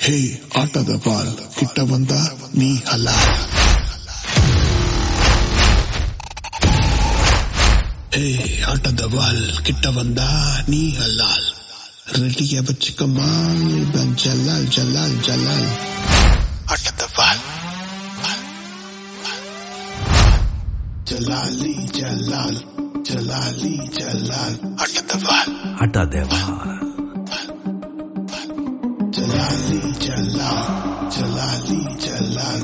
ಹೇ ಆಟದ ಬಾಲ್ ಕಿಟ್ಟ ಬಂದ ನೀ ಹಲ ಹೇ ಆಟದ ಬಾಲ್ ಕಿಟ್ಟ ಬಂದ ನೀ ಹಲಾಲ್ ರೆಡಿಯ ಬಚ್ಚಿಕಮ್ಮ ಬನ್ ಜಲಾಲ್ ಜಲಾಲ್ ಜಲಾಲ್ ಆಟದ ಬಾಲ್ ಜಲಾಲಿ ಜಲಾಲ್ ಜಲಾಲಿ ಜಲಾಲ್ ಆಟದ ಬಾಲ್ ಹಠ ದೇವ ಜಲಾಲಿ ಜಲಾಲ್ ಜಲಾಲಿ ಜಲಾಲ್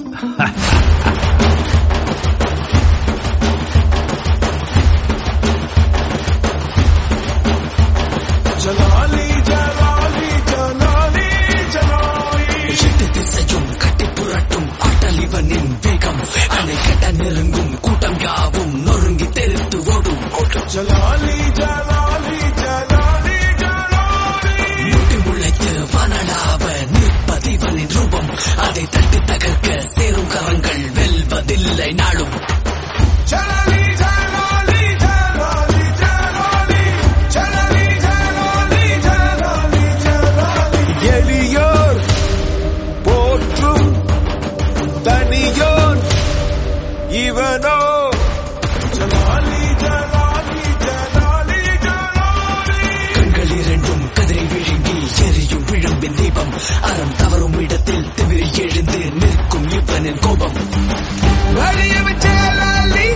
ஜலாலி ஜலாலி ஜலாலி ஜலாலி எட்டு திசையும் கட்டி புரட்டும் ஆட்டல் இவனின் வேகம் அணை கட்ட நெருங்கும் கூட்டம் யாவும் நொறுங்கி தெரித்து ஓடும் ஜலாலி ஜலாலி ஜலாலி ஜலாலி முட்டி முளைத்து வனடாவ நிற்பதிவனின் ரூபம் அதை தட்டி தகர்க்க சேரும் கரங்கள் வெல்வதில்லை நாடும் ஜலாலி ஜலாலி ஜலாலி ஜலாலி ஜலாலி ஜலாலி ஜலாலி ஜலாலி எளியோர் போற்றும் தனியோன் இவனோ ஜலாலி ஜலாலி ஜலாலி ஜலாலி கண்கள் இரண்டும் கதிரை விழுங்கி எரியும் விழும்பின் தீபம் அறம் தவறும் இடத்தில் திவிரி எழுந்து நிற்கும் இவனின் கோபம் வலியவன் ஜலாலி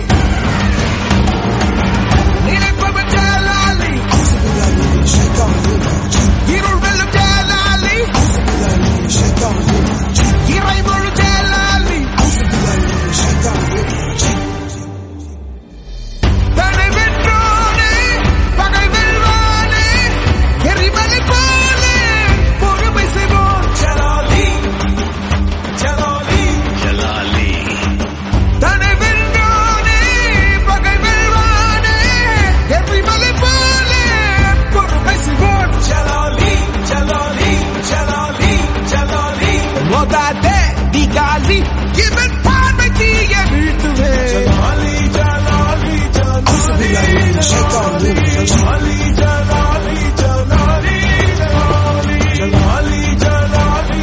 நினைப்பவன் ஜலாலி இருள் வெல்லும் ஜலாலி இறைமொழி ஜலாலி தடை வென்றோனே பகை வெல்வானே எரிமலை போலே பொறுமை செய்வோம் ஜலாலி ஜலாலி ಜಲಾಲಿ தடை வென்றோனே பகை வெல்வானே எரிமலை போலே பொறுமை செய்வோம் ஜலாலி ஜலாலி ஜலாலி ஜலாலி மோதாதே திகாலி இவன் பார்வை தீய வீட்டுவே ஜலாலி ஜலாலி ஜலாலி ஜலாலி ஜலாலி ஜலாலி ஜலாலி ஜலாலி ஜலாலி ஜலாலி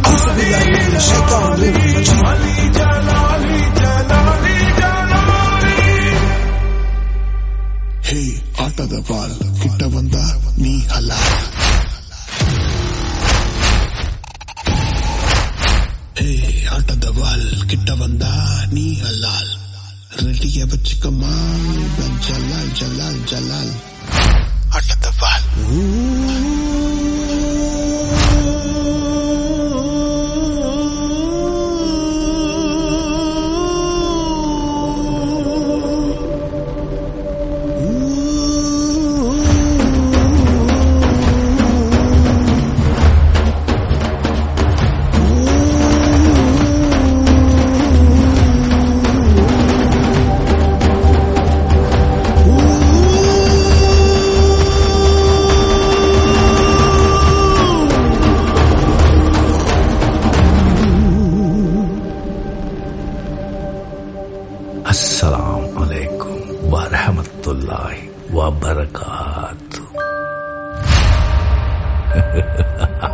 ஜலாலி ஜலாலி ஜலாலி ஜலாலி ஜலாலி ಹೇ ಆಟದ ಬಾಲ್ ಕಿಟ್ಟ ಬಂದ ನೀ ಹಲ ಹೇ ಆಟದ ಬಾಲ್ ಕಿಟ್ಟ ಬಂದ ನೀ ಹಲಾಲ್ ರೆಡಿಯ ಬಚ್ಚಿಕಮ್ಮ ಬನ್ ಜಲಾಲ್ ಜಲಾಲ್ ಜಲಾಲ್ ಆಟದ ಬಾಲ್ ಅಸ್ಸಲಾಂ ಅಲೈಕುಂ ವರಹಮತ್ತುಲ್ಲಾಹಿ ವಬರಕಾತು